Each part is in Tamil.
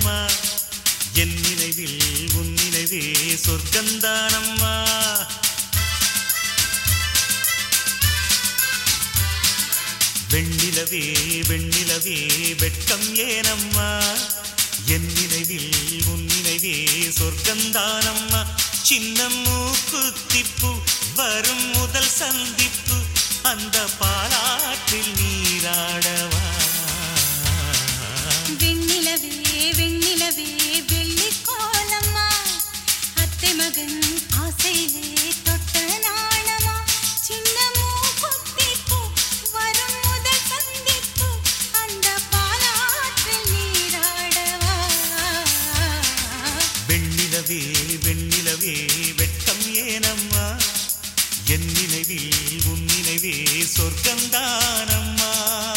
ஏனம்மா என் நினைவில் உன் நினைவே சொர்க்கந்தானம்மா வெண்ணிலவே வெண்ணிலவே வெட்கம் ஏனம்மா என் நினைவில் உன் நினைவே சொர்க்கந்தானம்மா சின்ன மூக்குத்திப்பு வரும் முதல் சந்திப்பு அந்த பாலாற்றில் நீராடவா வெண்ணிலவே வெண்ணிலவே வெள்ளிக் கோலம்மா அத்தை மகன் ஆசையிலே தொட்ட நாணமா சின்ன மூக்குத்திப்பு வரும் முதல் சந்திப்பு அந்த பாலாற்றில் நீராடவா வெண்ணிலவே வெண்ணிலவே வெட்கம் ஏனம்மா என் நினைவில் உன் நினைவே சொர்க்கந்தானம்மா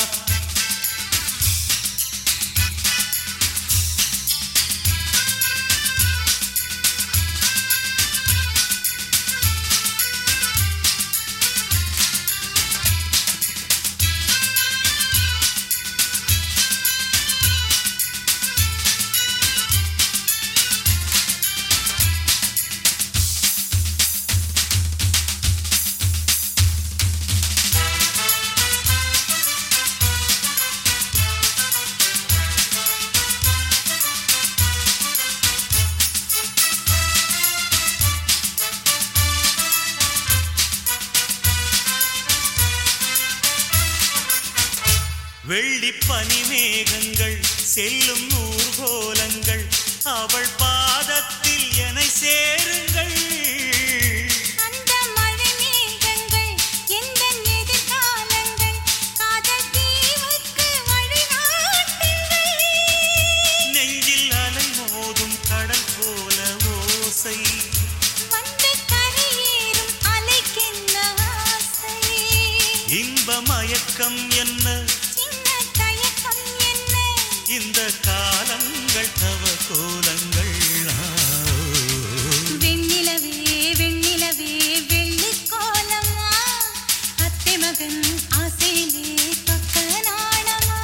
வெள்ளி பனிமேகங்கள் செல்லும் ஊர்கோலங்கள் அவள் பாதத்தில் என சேருங்கள் அந்த மழை மேகங்கள் எந்தன் எதிர்காலங்கள் காதல் தீவுக்கு வழிகாட்டுங்கள் நெஞ்சில் அலை மோதும் கடல் போல ஓசை வந்து கரையேறும் அலைக்கென்ன ஆசை இன்ப மயக்கம் என்ன சின்ன தயக்கம் என்ன இந்த காலங்கள் தவ கோலங்கள் ஆ. வெண்ணிலவே வெண்ணிலவே வெள்ளிக் கோலமா அத்தை மகன் ஆசையிலே தொட்ட நாணமா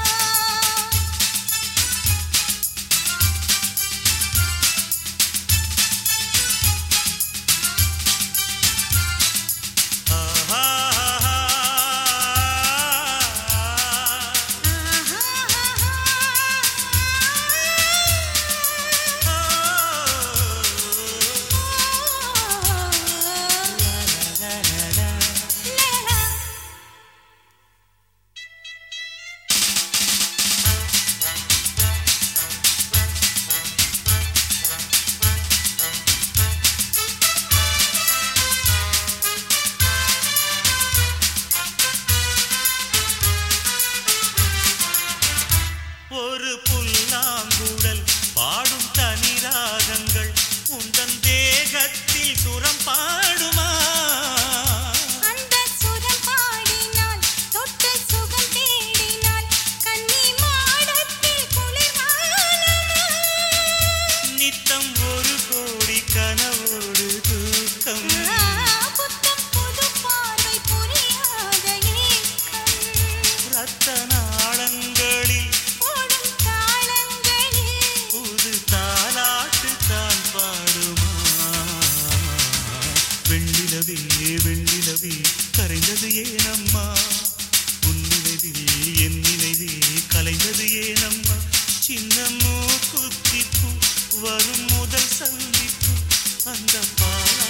ஒரு புல்லாங்குழல் பாடும் தனி ராகங்கள் உந்தன் தேகத்தில் சுரம் பாடுமா அந்த சுரம் பாடினால் தொட்டு சுகம் தேடினால் கன்னி மாடத்தில் குளிர்காலமா நித்தம் ஒரு கோடி கனவோடு தூக்கம் புத்தம் புது பார்வை புரியாத ஏக்கம் ரத்த நாளங்களில் ஓடும் தாளங்களில் புது தாலாட்டு தான் பாடுமா வெண்ணிலவே வெண்ணிலவே கரைந்தது ஏனம்மா உன் நினைவில் என் நினைவே கலைந்தது ஏனம்மா சின்ன மூக்குத்திப்பு வரும் முதல் சந்திப்பு அந்த பால